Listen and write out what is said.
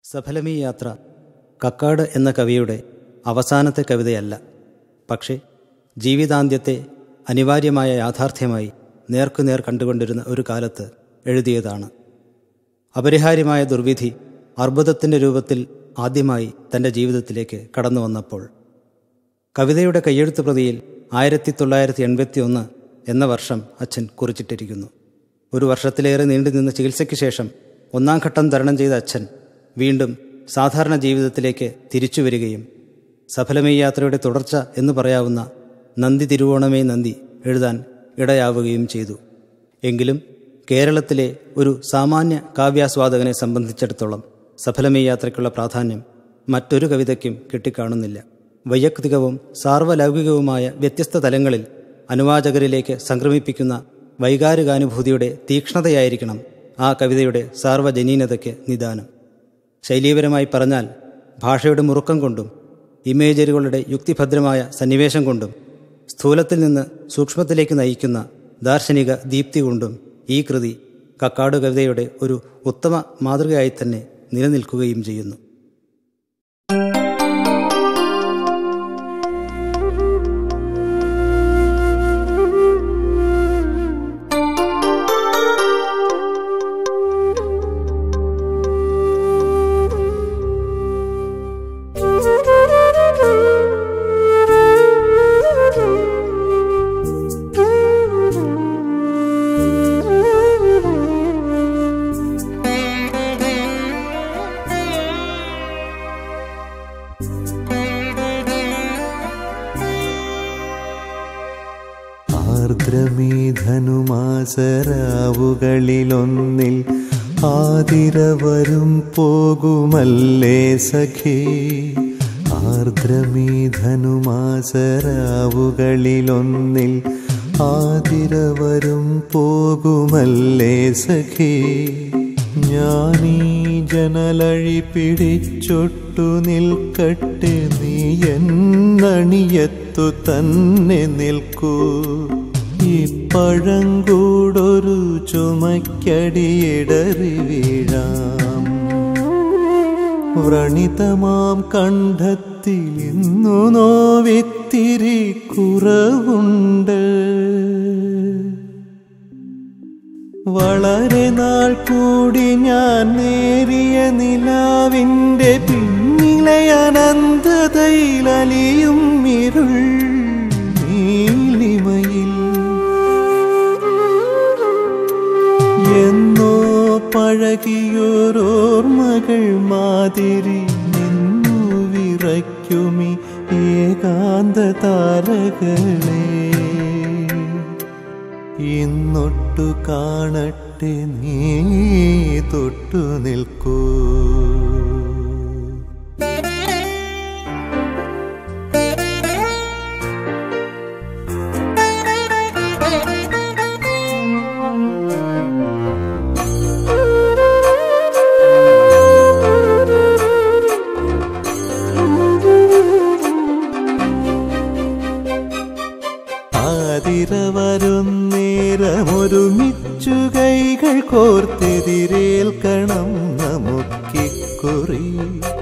സഫലമീ യാത്ര കക്കാട് എന്ന കവിയുടെ അവസാനത്തെ കവിതയല്ല പക്ഷേ ജീവിതാന്ത്യത്തെ അനിവാര്യമായ യാഥാർത്ഥ്യമായി നേർക്കുനേർ കണ്ടുകൊണ്ടിരുന്ന ഒരു കാലത്ത് എഴുതിയതാണ് അപരിഹാര്യമായ ദുർവിധി അർബുദത്തിൻ്റെ രൂപത്തിൽ ആദ്യമായി തൻ്റെ ജീവിതത്തിലേക്ക് കടന്നു വന്നപ്പോൾ കവിതയുടെ കയ്യെഴുത്ത് പ്രതിയിൽ ആയിരത്തി തൊള്ളായിരത്തി എൺപത്തി ഒന്ന് എന്ന വർഷം അച്ഛൻ കുറിച്ചിട്ടിരിക്കുന്നു ഒരു വർഷത്തിലേറെ നീണ്ടുനിന്ന ചികിത്സയ്ക്ക് ശേഷം ഒന്നാം ഘട്ടം തരണം ചെയ്ത അച്ഛൻ വീണ്ടും സാധാരണ ജീവിതത്തിലേക്ക് തിരിച്ചു വരികയും സഫലമേ യാത്രയുടെ തുടർച്ച എന്ന് പറയാവുന്ന നന്ദി തിരുവോണമേ നന്ദി എഴുതാൻ ഇടയാവുകയും ചെയ്തു എങ്കിലും കേരളത്തിലെ ഒരു സാമാന്യ കാവ്യാസ്വാദകനെ സംബന്ധിച്ചിടത്തോളം സഫലമേ യാത്രയ്ക്കുള്ള പ്രാധാന്യം മറ്റൊരു കവിതയ്ക്കും കിട്ടിക്കാണുന്നില്ല വൈയക്തികവും സാർവലൗകികവുമായ വ്യത്യസ്ത തലങ്ങളിൽ അനുവാചകരിലേക്ക് സംക്രമിപ്പിക്കുന്ന വൈകാരികാനുഭൂതിയുടെ തീക്ഷ്ണതയായിരിക്കണം ആ കവിതയുടെ സാർവജനീനതയ്ക്ക് നിദാനം ശൈലീപരമായി പറഞ്ഞാൽ ഭാഷയുടെ മുറുക്കം കൊണ്ടും ഇമേജറികളുടെ യുക്തിഭദ്രമായ സന്നിവേശം കൊണ്ടും സ്ഥൂലത്തിൽ നിന്ന് സൂക്ഷ്മത്തിലേക്ക് നയിക്കുന്ന ദാർശനിക ദീപ്തി കൊണ്ടും ഈ കൃതി കക്കാട് കവിതയുടെ ഒരു ഉത്തമ മാതൃകയായി തന്നെ നിലനിൽക്കുകയും ചെയ്യുന്നു ആർദ്രമീധനുമാസരാവുകളിലൊന്നിൽ ആതിര വരും പോകുമല്ലേ സഖി ആർദ്രമീധനുമാസരാവുകളിലൊന്നിൽ ആതിര വരും പോകുമല്ലേ സഖി ഞാനീ ജനലഴി പിടിച്ചൊട്ടു നിൽക്കട്ടെ നീ എന്നണിയത്തു തന്നെ നിൽക്കൂ ഈ പഴങ്കൂടൊരു ചുമക്കടിയിടറി വീഴാം വ്രണിതമാം കണ്ഠത്തിൽ ഇന്നു നോവിത്തിരി കുറവുണ്ട് വളരെ നാൾ കൂടി ഞാൻ നേരിയ നിലാവിൻ്റെ പിന്നിലെ അനന്തതയിൽ അലിയും ഇരുൾ നീലിമയിൽ എന്നോ പഴകിയോരോർമ്മകൾ മാതിരി നിന്നു വിറയ്ക്കുമി ഏകാന്ത താരകളെ ഇന്നൊട്ടു കാണട്ടെ നീ തൊട്ടു നിൽക്കൂ ആതിര വരുന്നേരമൊരുമിച്ചു കൈകൾ കോർത്തെതിരേൽക്കണം നമുക്കിക്കുറി